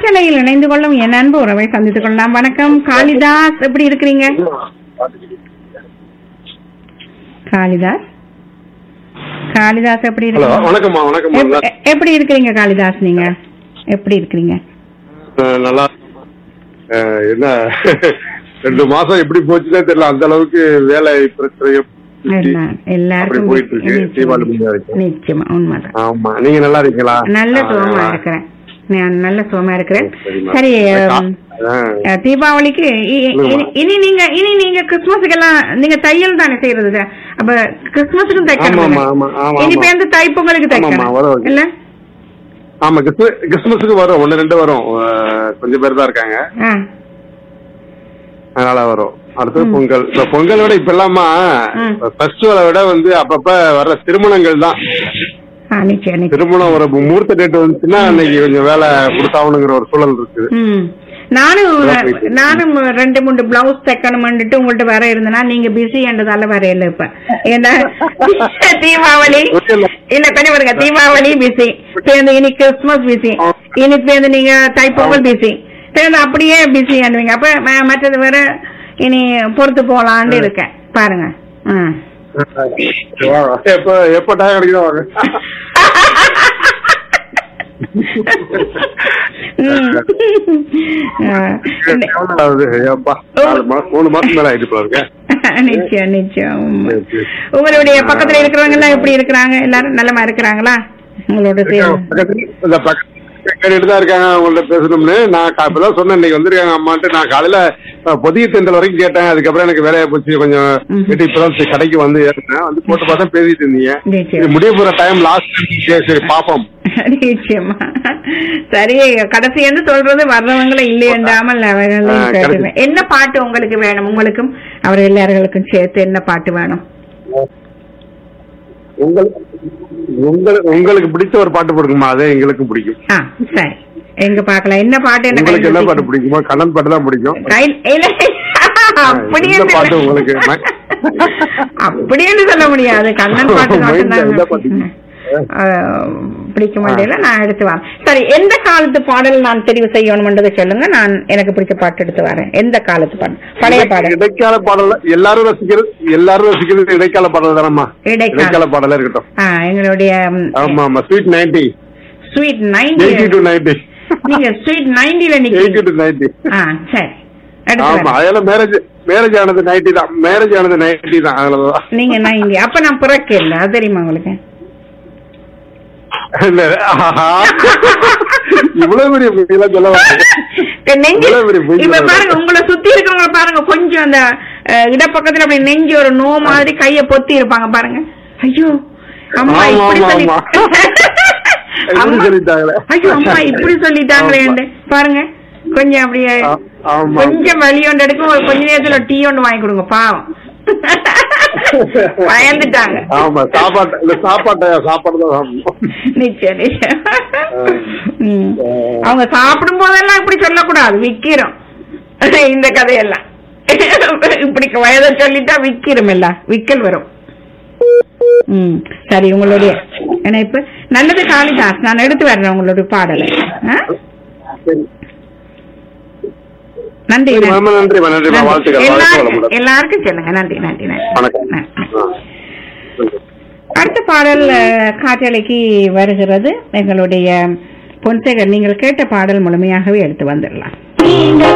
காற்றலையில் இணைந்து கொள்ளும் என் அன்பு உறவை சந்தித்துக் கொள்ளலாம் வணக்கம் காளிதாஸ் எப்படி இருக்கிறீங்க காளிதாஸ் காளிதாஸ் எப்படி ஹலோ இருக்கீங்க வணக்கம்மா வணக்கம் எப்- எப்படி இருக்கிறீங்க காளிதாஸ் நீங்க எப்படி இருக்கிறீங்க நல்லா அஹ், என்ன ரெண்டு மாசம் எப்படி போச்சுன்னே தெரியல அந்த அளவுக்கு வேலை பிரச்சனை எல்லாம் அப்படி எல்லாருக்கும் போயிட்டு இருக்கு தீபாவளி முடிஞ்ச வரைக்கும் நிச்சயமா உண்மைதான் ஆமா நீங்க நல்லா இருக்கீங்களா நல்ல ஆ, சுகமா ஆ. இருக்கிறேன் நான் நல்ல சுகமா இருக்கிறேன் சரிம்மா. சரி ஆ, ம், ஆ. அஹ், தீபாவளிக்கு இ- இ- சொல்லுங்கம்மா. இனி- இனி நீங்க இனி நீங்க கிறிஸ்துமஸுக்கு எல்லாம் நீங்க தையல் தானே செய்யறது அப்ப கிறிஸ்துமஸுக்கும் தைக்கணும் ஆமா, தானே? ஆமா, ஆமா, இனி ஆமா. பேருந்து தைப்பொங்கலுக்கு ஆமாம்மா, தைக்கணும் வரும். இல்ல ஆமா கிறிஸ்து- கிறிஸ்துமஸுக்கு வரும் ஒன்னு ரெண்டு வரும் அஹ், கொஞ்சம் பேர் தான் இருக்காங்க ஆ, அதனால வரும் அடுத்தது பொங்கல் இப்ப பொங்கலை விட இப்ப எல்லாமா ம். ஃபெஸ்டிவலை விட வந்து அப்பப்ப வர்ற திருமணங்கள் தான் ஆ, நிச்சயம் நிச்சயம் திருமணம் ஒரு முகூர்த்த டேட் வந்துச்சுன்னா அன்னைக்கு கொஞ்சம் வேலை கொடுத்தாகணுங்கிற ஒரு சூழல் இருக்குது ம். நானும் அதான் போயிட்டு இருக்கு. நானும் ரெண்டு மூணு பிளவுஸ் தைக்கணும்னுட்டு உங்கள்ட்ட வர இருந்தேன்னா நீங்க பிஸி என்றதால வர இல்ல இப்ப ஏன்னா தீபாவளி இல்ல கொஞ்சம் பாருங்க தீபாவளி பிஸி சேர்ந்து இனி கிறிஸ்துமஸ் பிஸி இனி சேர்ந்து நீங்க தைப்பொங்கல் பிஸி சேர்ந்து அப்படியே பிஸி ஆனுவீங்க அப்ப ம- மற்றது வேற இனி பொறுத்து போலான்னு இருக்கேன் பாருங்க ம். எப்ப எப்ப டைம் கிடைக்குதோ வாங்க ம். ஆ. இந்த- எவ்வளவு ஆகுது? ஏப்பா, நாலு மாசம் மூணு மாசம் மேல ஆயிட்டு போல இருக்கேன் நிச்சயம் நிச்சயம் உண்மை. சரி, சரி. உங்களுடைய பக்கத்துல இருக்கிறவங்க எல்லாம் எப்படி இருக்கிறாங்க எல்லாரும் நல்லமா இருக்கிறாங்களா உங்களோட சேர்ந்து பக்கத்துல- இந்த பக்கத்துல கேட்டுட்டு தான் இருக்காங்க அவங்கள்ட்ட பேசணும்னு நான் கா- இப்பதான் சொன்னேன் இன்னைக்கு வந்திருக்காங்க அம்மான்ட்டு நான் காலையில அஹ், பொதிய தென்றல் வரைக்கும் கேட்டேன் அதுக்கப்புறம் எனக்கு வேலையா போச்சு கொஞ்சம் ம். கேட்டு இப்பதான் சரி கடைக்கு வந்து ஏறினேன் வந்து போட்டு பார்த்தா பேசிட்டு இருந்தீங்க நிச்சயம். இது முடிய போற டைம் லாஸ்ட் சரி பாப்போம் நிச்சயமா சரி கடைசி என்று சொல்றது வர்றவங்களை இல்லையென்றாமல் அவர்களையும் ஆ, கடைசி. கேட்டுவேன். என்ன பாட்டு உங்களுக்கு வேணும் உங்களுக்கும் அவர் எல்லார்களுக்கும் சேர்த்து என்ன பாட்டு வேணும் உங்களுக்கு உங்களுக்கு உங்களுக்கு பிடிச்ச ஒரு பாட்டு போடுங்கம்மா அதே எங்களுக்கும் பிடிக்கும் ஆ சரி எங்க பாக்கலாம் என்ன பாட்டு என்ன உங்களுக்கு என்ன கையில் பாட்டு பிடிக்குமோ கண்ணன் பாட்டு தான் பிடிக்கும் கையில் இல்ல அப்படி எந்த என்று பாட்டு உங்களுக்கு? அப்படின்னு சொல்ல முடியாது கண்ணன் பாட்டு மைண்ட்ல எந்த மட்டும்தான் பாட்டு? ஆஹ், பிடிக்க மாட்டேல நான் எடுத்து வரேன் சரி எந்த காலத்து பாடல் நான் தெரிவு செய்யணும்ன்றதை சொல்லுங்க நான் எனக்கு பிடிச்ச பாட்டு எடுத்து வரேன் எந்த காலத்து பாடல் பழைய பாடல் இடைக்கால பாடல் எல்லாரும் ரசிக்கிறது எல்லாரும் ரசிக்கிறது இடைக்கால பாடல் தானம்மா இடைக்கால. இடைக்கால பாடலே இருக்கட்டும் ஆ, எங்களுடைய ஆமா ஆமா sweet ninety sweet eighty ninety to ninety நீங்க ஸ்வீட் நைன்டில எயிட்டி நிக்கிறீங்க டு நைன்டி ஆ சரி எடுத்து ஆமா வரேன். அதெல்லாம் மேரேஜ் மேரேஜ் ஆனது நைன்டி தான் மேரேஜ் ஆனது நைன்டி தான் அதுலதான் நீங்க நைன்டி அப்ப நான் பிறக்க இல்ல அது தெரியுமா உங்களுக்கு இல்ல, ஆஹா. இவ்வளவு பெரிய பொய்யெல்லாம் சொல்ல மாட்டேன். இப்ப நெஞ்சு இவ்வளவு பெரிய பொய் இப்ப சொல்றது. பாருங்க உங்களை சுத்தி இருக்கிறவங்க பாருங்க கொஞ்சம் அந்த அஹ், இடப்பக்கத்துல அப்படி நெஞ்சு ஒரு நோ மாதிரி கைய பொத்தி இருப்பாங்க பாருங்க ஐயோ அம்மா ஆமா, இப்படி ஆமா, சொல்லி ஆமா. இப்படி அம்மா- சொல்லிட்டாங்களே. ஐயோ அம்மா இப்படி சொல்லிட்டாங்களே ஆமா. பாருங்க கொஞ்சம் அப்படியே ஆ- ஆமா. கொஞ்சம் வலி ஒன்று எடுக்கும் ஒரு கொஞ்ச நேரத்துல டீ ஒன்று வாங்கி கொடுங்க பாவம் பயந்துட்டாங்க ஆமா சாப்பாட்டு இந்த சாப்பாட்டை சாப்பாடு தான் சாப்பிடணும் நிச்சயம் நிச்சயம் ஆ. ம். அவங்க சாப்பிடும் போதெல்லாம் இப்படி சொல்லக்கூடாது விக்கிறோம் இந்த கதையெல்லாம் இப்படி வயதை சொல்லிட்டா விக்கிறோம் எல்லாம் விக்கல் வரும் ம் சரி உங்களுடைய இணைப்பு நல்லது காளிதாஸ் நான் எடுத்து வர்றேன் உங்களுடைய பாடலை ஆ? சரி. நன்றி சரி, நன்றி. ரொம்ப நன்றிம்மா, நன்றிம்மா. நன்றி. வாழ்த்துக்கள், எல்லாருக்கும் வாழ்த்துக்கள். எல்லாருக்கும் சொல்லுங்க நன்றி நன்றி நன்றி வணக்கம் நன்றி. ஆ. அடுத்த பாடல் அஹ், காற்றலைக்கு வருகிறது எங்களுடைய பொன்சேகர் நீங்கள் கேட்ட பாடல் முழுமையாகவே எடுத்து வந்துடலாம்